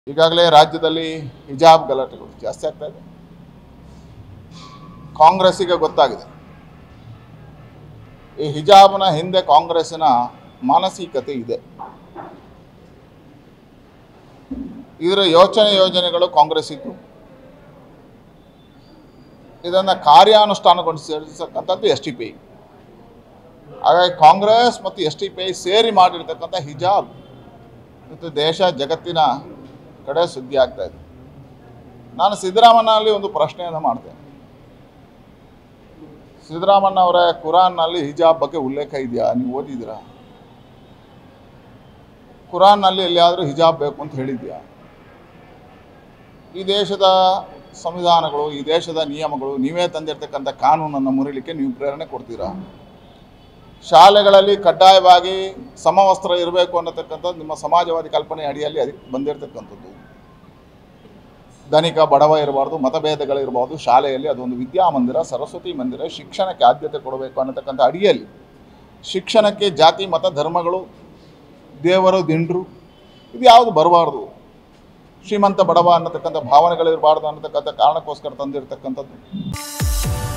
ಈಗಾಗಲೇ ರಾಜ್ಯದಲ್ಲಿ ಹಿಜಾಬ್ ಗಲಾಟೆಗಳು ಜಾಸ್ತಿ ಆಗ್ತಾ ಇದೆ ಕಾಂಗ್ರೆಸ್ಸಿಗೆ ಗೊತ್ತಾಗಿದೆ ಈ ಹಿಜಾಬ್ನ ಹಿಂದೆ ಕಾಂಗ್ರೆಸ್ಸಿನ ಮಾನಸಿಕತೆ ಇದೆ ಇದರ ಯೋಚನೆ ಯೋಜನೆಗಳು ಕಾಂಗ್ರೆಸ್ಸಿದ್ದು ಇದನ್ನು ಕಾರ್ಯಾನುಷ್ಠಾನಗೊಳಿಸಿರ್ತಕ್ಕಂಥದ್ದು ಎಸ್ ಟಿ ಪಿ ಐ ಹಾಗಾಗಿ ಕಾಂಗ್ರೆಸ್ ಮತ್ತು ಎಸ್ ಟಿ ಪಿ ಐ ಸೇರಿ ಮಾಡಿರ್ತಕ್ಕಂಥ ಹಿಜಾಬ್ ಮತ್ತು ದೇಶ ಜಗತ್ತಿನ ಕಡೆ ಸುದ್ದಿ ಆಗ್ತಾ ಇದೆ ನಾನು ಸಿದ್ದರಾಮಯ್ಯಲ್ಲಿ ಒಂದು ಪ್ರಶ್ನೆಯನ್ನು ಮಾಡ್ತೇನೆ ಸಿದ್ದರಾಮಣ್ಣ ಅವರ ಕುರಾನ್ನಲ್ಲಿ ಹಿಜಾಬ್ ಬಗ್ಗೆ ಉಲ್ಲೇಖ ಇದೆಯಾ ನೀವು ಓದಿದ್ದೀರಾ ಕುರಾನ್ನಲ್ಲಿ ಎಲ್ಲಿಯಾದರೂ ಹಿಜಾಬ್ ಬೇಕು ಅಂತ ಹೇಳಿದ್ಯಾ ಈ ದೇಶದ ಸಂವಿಧಾನಗಳು ಈ ದೇಶದ ನಿಯಮಗಳು ನೀವೇ ತಂದಿರತಕ್ಕಂಥ ಕಾನೂನನ್ನು ಮುರಿಲಿಕ್ಕೆ ನೀವು ಪ್ರೇರಣೆ ಕೊಡ್ತೀರಾ ಶಾಲೆಗಳಲ್ಲಿ ಕಡ್ಡಾಯವಾಗಿ ಸಮವಸ್ತ್ರ ಇರಬೇಕು ಅನ್ನತಕ್ಕಂಥದ್ದು ನಿಮ್ಮ ಸಮಾಜವಾದಿ ಕಲ್ಪನೆ ಅಡಿಯಲ್ಲಿ ಅದಕ್ಕೆ ಬಂದಿರತಕ್ಕಂಥದ್ದು ಧನಿಕ ಬಡವ ಇರಬಾರ್ದು ಮತಭೇದಗಳಿರಬಾರ್ದು ಶಾಲೆಯಲ್ಲಿ ಅದೊಂದು ವಿದ್ಯಾಮಂದಿರ ಸರಸ್ವತಿ ಮಂದಿರ ಶಿಕ್ಷಣಕ್ಕೆ ಆದ್ಯತೆ ಕೊಡಬೇಕು ಅನ್ನತಕ್ಕಂಥ ಅಡಿಯಲ್ಲಿ ಶಿಕ್ಷಣಕ್ಕೆ ಜಾತಿ ಮತ ಧರ್ಮಗಳು ದೇವರು ದಿಂಡ್ರು ಇದು ಯಾವುದು ಬರಬಾರ್ದು ಶ್ರೀಮಂತ ಬಡವ ಅನ್ನತಕ್ಕಂಥ ಭಾವನೆಗಳಿರಬಾರ್ದು ಅನ್ನತಕ್ಕಂಥ ಕಾರಣಕ್ಕೋಸ್ಕರ ತಂದಿರತಕ್ಕಂಥದ್ದು